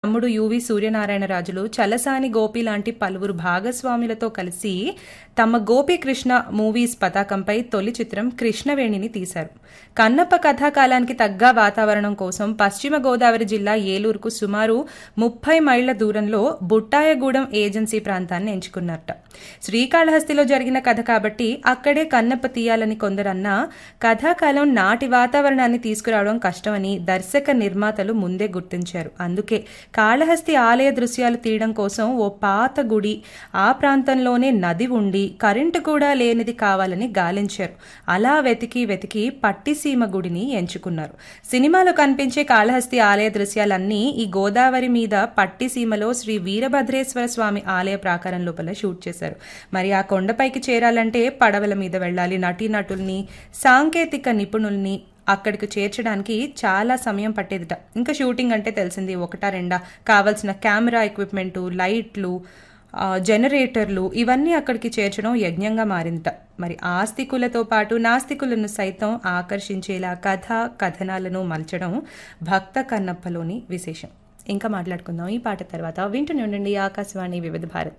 తమ్ముడు యువి సూర్యనారాయణ రాజులు చలసాని గోపి లాంటి పలువురు భాగస్వాములతో కలిసి తమ గోపీకృష్ణ మూవీస్ పతాకంపై తొలి చిత్రం కృష్ణవేణిని తీశారు కన్నప్ప కథాకాలానికి తగ్గ వాతావరణం కోసం పశ్చిమ గోదావరి జిల్లా ఏలూరుకు సుమారు ముప్పై మైళ్ల దూరంలో బుట్టాయగూడెం ఏజెన్సీ ప్రాంతాన్ని ఎంచుకున్నారట శ్రీకాళహస్తిలో జరిగిన కథ కాబట్టి అక్కడే కన్నప్ప తీయాలని కొందరన్నా కథాకాలం నాటి వాతావరణాన్ని తీసుకురావడం కష్టమని దర్శక నిర్మాతలు ముందే గుర్తించారు అందుకే కాళహస్తి ఆలయ దృశ్యాలు తీయడం కోసం ఓ పాత గుడి ఆ ప్రాంతంలోనే నది ఉండి కరెంటు కూడా లేనిది కావాలని గాలించారు అలా వెతికి వెతికి పట్టిసీమ గుడిని ఎంచుకున్నారు సినిమాలో కనిపించే కాళహస్తి ఆలయ దృశ్యాలన్నీ ఈ గోదావరి మీద పట్టిసీమలో శ్రీ వీరభద్రేశ్వర స్వామి ఆలయ ప్రాకారం లోపల షూట్ చేశారు మరి ఆ కొండపైకి చేరాలంటే పడవల మీద వెళ్ళాలి నటీనటుల్ని సాంకేతిక నిపుణుల్ని అక్కడికి చేర్చడానికి చాలా సమయం పట్టేదిట ఇంకా షూటింగ్ అంటే తెలిసింది ఒకటా రెండా కావాల్సిన కెమెరా ఎక్విప్మెంటు లైట్లు ఆ, జనరేటర్లు ఇవన్నీ అక్కడికి చేర్చడం యజ్ఞంగా మారిందట మరి ఆస్తికులతో పాటు నాస్తికులను సైతం ఆకర్షించేలా కథ కథనాలను మలచడం భక్త కన్నప్పలోని విశేషం ఇంకా మాట్లాడుకుందాం ఈ పాట తర్వాత వింటూనే ఉండండి ఆకాశవాణి వివిధ భారతి